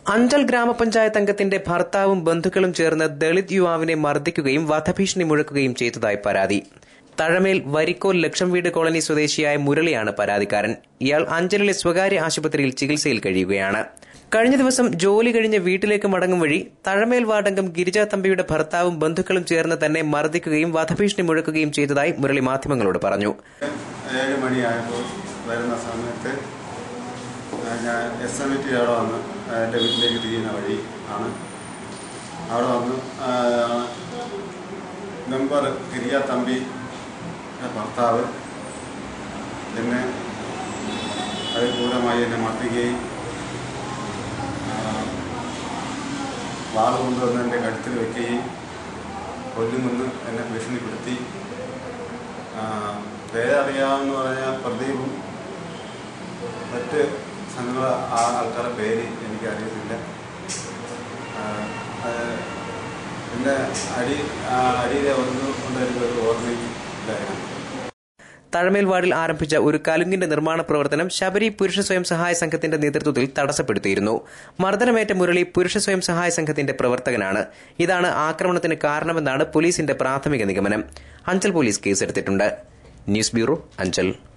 അഞ്ചൽ ഗ്രാമപഞ്ചായത്ത് അംഗത്തിന്റെ ഭർത്താവും ബന്ധുക്കളും ചേർന്ന് ദളിത് യുവാവിനെ മർദ്ദിക്കുകയും വധഭീഷണി മുഴക്കുകയും ചെയ്തതായി പരാതി തഴമേൽ വരിക്കോൽ ലക്ഷം വീട് കോളനി സ്വദേശിയായ മുരളിയാണ് പരാതിക്കാരൻ ഇയാൾ അഞ്ചലിലെ സ്വകാര്യ ആശുപത്രിയിൽ ചികിത്സയിൽ കഴിയുകയാണ് കഴിഞ്ഞ ദിവസം ജോലി കഴിഞ്ഞ് വീട്ടിലേക്ക് മടങ്ങും വഴി തഴമേൽ വാർഡംഗം ഗിരിജ തമ്പിയുടെ ഭർത്താവും ബന്ധുക്കളും ചേർന്ന് തന്നെ മർദ്ദിക്കുകയും വധഭീഷണി മുഴക്കുകയും ചെയ്തതായി മുരളി മാധ്യമങ്ങളോട് പറഞ്ഞു ഏഴ് മണിയായപ്പോൾ വരുന്ന സമയത്ത് ഞാൻ എസ് എം ടി അവിടെ വന്ന് എൻ്റെ വീട്ടിലേക്ക് തിരിയുന്ന വഴി ആണ് അവിടെ വന്ന് മെമ്പർ ഗിരിജ തമ്പി ഭർത്താവ് എന്നെ അതിക്രൂരമായി എന്നെ മർദ്ദിക്കുകയും വാൾ കൊണ്ടുവന്ന് എൻ്റെ കഴുത്തിൽ വെക്കുകയും കൊല്ലുമെന്ന് എന്നെ ഭീഷണിപ്പെടുത്തി പേരറിയാമെന്ന് പറഞ്ഞാൽ പ്രദീപും മറ്റ് സംഘടന ആ ആൾക്കാരുടെ പേര് എനിക്കറിയത്തില്ല പിന്നെ അടി അടിയിലെ ഒന്ന് കൊണ്ടെനിക്ക് ഒരു ഓർമ്മയില്ലായിരുന്നു തഴമേൽ വാർഡിൽ ആരംഭിച്ച ഒരു കലുങ്കിന്റെ നിർമ്മാണ പ്രവർത്തനം ശബരി പുരുഷ സ്വയം സഹായ സംഘത്തിന്റെ നേതൃത്വത്തിൽ തടസ്സപ്പെടുത്തിയിരുന്നു മർദ്ദനമേറ്റ മുരളി പുരുഷ സ്വയം സഹായ സംഘത്തിന്റെ പ്രവർത്തകനാണ് ഇതാണ് ആക്രമണത്തിന് കാരണമെന്നാണ് പോലീസിന്റെ പ്രാഥമിക നിഗമനം അഞ്ചൽ പോലീസ് കേസെടുത്തിട്ടുണ്ട് ന്യൂസ് ബ്യൂറോ അഞ്ചൽ